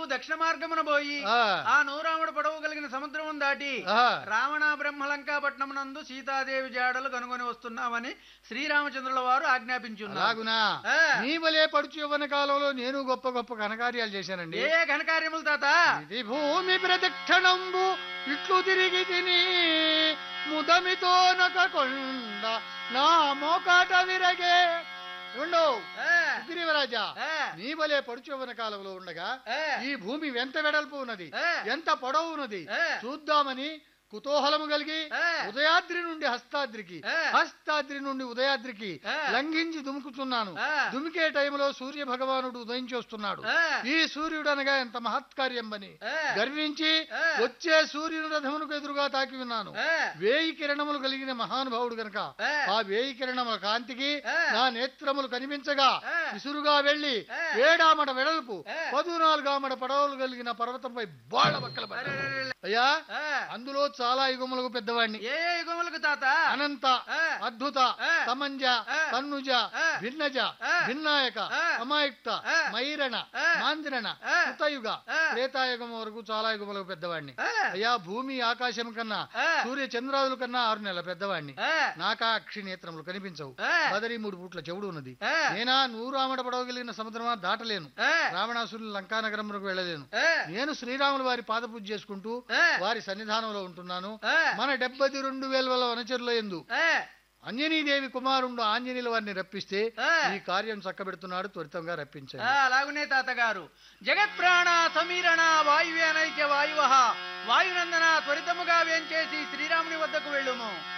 దక్షిణ మార్గమున పోయి ఆ. ఆ నూరాముడు పొడవు కలిగిన సముద్రమును దాటి ఆ. రావణ బ్రహ్మలంకాపట్నం నందు సీతాదేవి జాడలు కనుగొని వస్తున్నామని శ్రీరామచంద్రుల వారు ఆజ్ఞాపించున్నారు అలాగునా ఆ. నీ వలే పడుచు యవ్వన కాలంలో నేను గొప్ప గొప్ప ఘనకార్యాలు చేశానండి ఏ ఘనకార్యములు తాత ఇది భూమి ప్రదక్షిణంబు ఇట్లు తిరిగి తిని ముదమితో నొకకొండ నా మోకాట విరగే ఉండు ఆ, సుగ్రీవరాజా ఆ, నీ వలే పడుచు యవ్వన కాలంలో ఉండగా ఆ, ఈ భూమి ఎంత వెడల్పు ఉన్నది ఆ. ఎంత పొడవు ఉన్నది ఆ. చూద్దామని కుతూహలము కలిగి ఆ. ఉదయాద్రి నుండి హస్తాద్రికి ఆ. హస్తాద్రి నుండి ఉదయాద్రికి ఆ. లంఘించి దుముకుతున్నాను ఆ. దుమికే టైంలో సూర్య భగవానుడు ఉదయించి వస్తున్నాడు ఆ. ఈ సూర్యుడు అనగా ఎంత మహత్కార్యం అని ఆ. గర్వించి ఆ. వచ్చే సూర్యుని రథమునకు ఎదురుగా తాకి ఉన్నాను ఆ, వేయి కిరణములు కలిగిన మహానుభావుడు గనక ఆ. ఆ వేయి కిరణముల కాంతికి ఆ. నా నేత్రములు కనిపించగా ఆ. విసురుగా వెళ్లి ఆ. ఏడామడ వెడల్పు ఆ. పదునాలుగామడ పడవలు కలిగిన పర్వతంపై బాళ్ళ బక్కల అరెరెరెరె. అయ్యా ఆ, అందులో చాలా యుగములకు పెద్దవాణ్ణి ఏ ఏ యుగములకు తాత అనంత ఆ. అద్భుత ఆ. తమంజ ఆ. తన్నుజ ఆ. భిన్నజ ఆ. భిన్నాయక ఆ. అమాయుక్త ఆ. మైరణ ఆ. మాంద్రణ ఆ. కృతయుగ ఆ. త్రేతాయుగం వరకు చాలా యుగములకు పెద్దవాణ్ణి ఆ, అయ్యా భూమి ఆకాశం కన్నా ఆ. సూర్య చంద్రాదుల కన్నా ఆరు నెలల పెద్దవాణ్ణి ఆ, నాకాక్షి నేత్రములు కనిపించవు ఆ. బదరి మూడు పూట్ల చెవుడు ఉన్నది ఆ. నేనా నూరు ఆమడ పడవగలిగిన సముద్రమా దాటలేను ఆ, రావణాసురుని లంకానగరములకు వెళ్ళలేను ఆ, నేను శ్రీరాముల వారి పాదపూజ చేసుకుంటూ ఆ. వారి సన్నిధానంలో ఉంటున్నాను ఆ. మన డెబ్బది రెండు వేల వల్ల వనచరుల ఎందు ఆ, అంజనీదేవి కుమారుండు ఆంజనేయుల వారిని రప్పిస్తే ఆ. ఈ కార్యం చక్కబెడుతున్నాడు త్వరితంగా ఆ, రప్పించండి అలాగునే తాతగారు జగత్ప్రాణ సమీరణ వాయువే అనైక్య వాయువ వాయునందన త్వరితముగా వేంచేసి శ్రీరాముని వద్దకు వెళ్ళుము